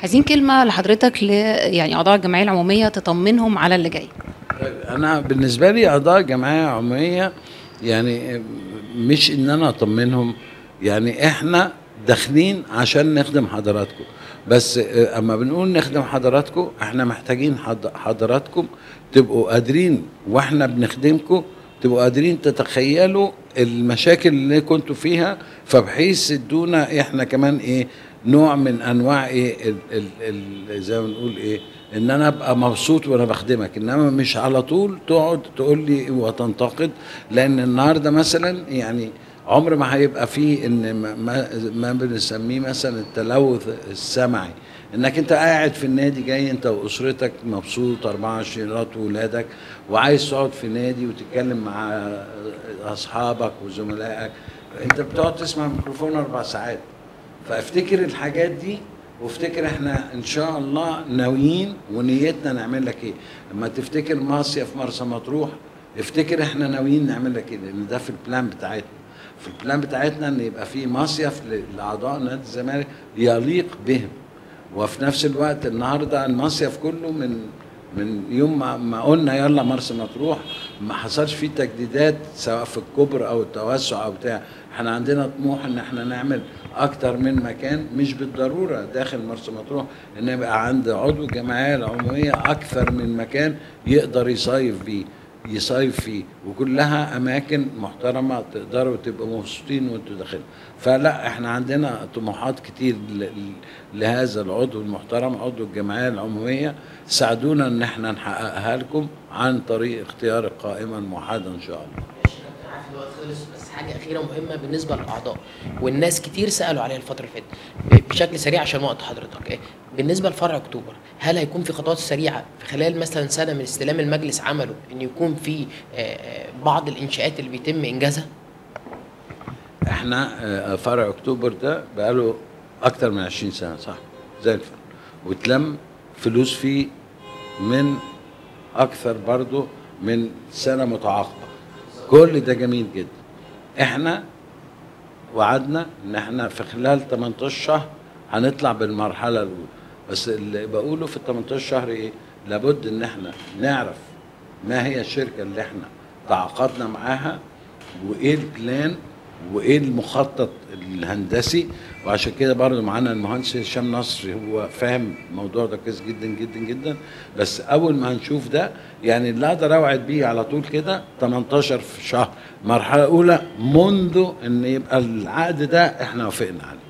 عايزين كلمه لحضرتك ل يعني اعضاء الجمعيه العموميه تطمنهم على اللي جاي انا بالنسبه لي اعضاء جمعيه عموميه يعني مش ان انا اطمنهم يعني احنا داخلين عشان نخدم حضراتكم بس آه، اما بنقول نخدم حضراتكم احنا محتاجين حض- حضراتكم تبقوا قادرين واحنا بنخدمكم تبقوا قادرين تتخيلوا المشاكل اللي كنتوا فيها فبحيث ادونا احنا كمان ايه نوع من انواع ايه ال ال ال زي ما بنقول ايه ان انا ابقى مبسوط وانا بخدمك انما مش على طول تقعد تقول لي وتنتقد لان النهارده مثلا يعني عمر ما هيبقى فيه ان ما, ما, ما بنسميه مثلا التلوث السمعي انك انت قاعد في النادي جاي انت واسرتك مبسوط 24 رات وولادك وعايز تقعد في نادي وتتكلم مع اصحابك وزملائك انت بتقعد تسمع الميكروفون اربع ساعات فافتكر الحاجات دي وافتكر احنا ان شاء الله ناويين ونيتنا نعمل لك ايه لما تفتكر مصيف مرسى مطروح افتكر احنا ناويين نعمل لك ايه لان ده في البلان بتاعتنا في البلان بتاعتنا ان يبقى في مصيف ل- لاعضاء نادي الزمالك يليق بهم وفي نفس الوقت النهارده المصيف كله من من يوم ما, ما قلنا يلا مرسى مطروح ما حصلش فيه تجديدات سواء في الكبر او التوسع او بتاع احنا عندنا طموح ان احنا نعمل اكتر من مكان مش بالضروره داخل مرسى مطروح ان يبقى عند عضو الجمعيه العموميه اكثر من مكان يقدر يصيف بيه يصيف فيه وكلها اماكن محترمه تقدروا تبقوا مبسوطين وانتوا داخلين فلا احنا عندنا طموحات كتير ل- ل- لهذا العضو المحترم عضو الجمعيه العموميه ساعدونا ان احنا نحققها لكم عن طريق اختيار القائمه الموحده ان شاء الله عارف الوقت خلص بس حاجه اخيره مهمه بالنسبه للاعضاء والناس كتير سالوا عليها الفتره اللي فاتت بشكل سريع عشان وقت حضرتك إيه؟ بالنسبه لفرع اكتوبر هل هيكون في خطوات سريعه في خلال مثلا سنه من استلام المجلس عمله ان يكون في آه، آه، بعض الانشاءات اللي بيتم انجازها احنا آه، فرع اكتوبر ده بقاله اكتر من 20 سنه صح زي الفل واتلم فلوس فيه من اكثر برضو من سنه متعاقبه كل ده جميل جدا احنا وعدنا ان احنا في خلال 18 شهر هنطلع بالمرحله الاولى بس اللي بقوله في ال 18 شهر ايه لابد ان احنا نعرف ما هي الشركه اللي احنا تعاقدنا معاها وايه البلان وايه المخطط الهندسي وعشان كده برضه معانا المهندس هشام نصر هو فاهم الموضوع ده كويس جدا جدا جدا بس اول ما هنشوف ده يعني اللي اقدر اوعد بيه على طول كده 18 في شهر مرحله اولى منذ ان يبقى العقد ده احنا وافقنا عليه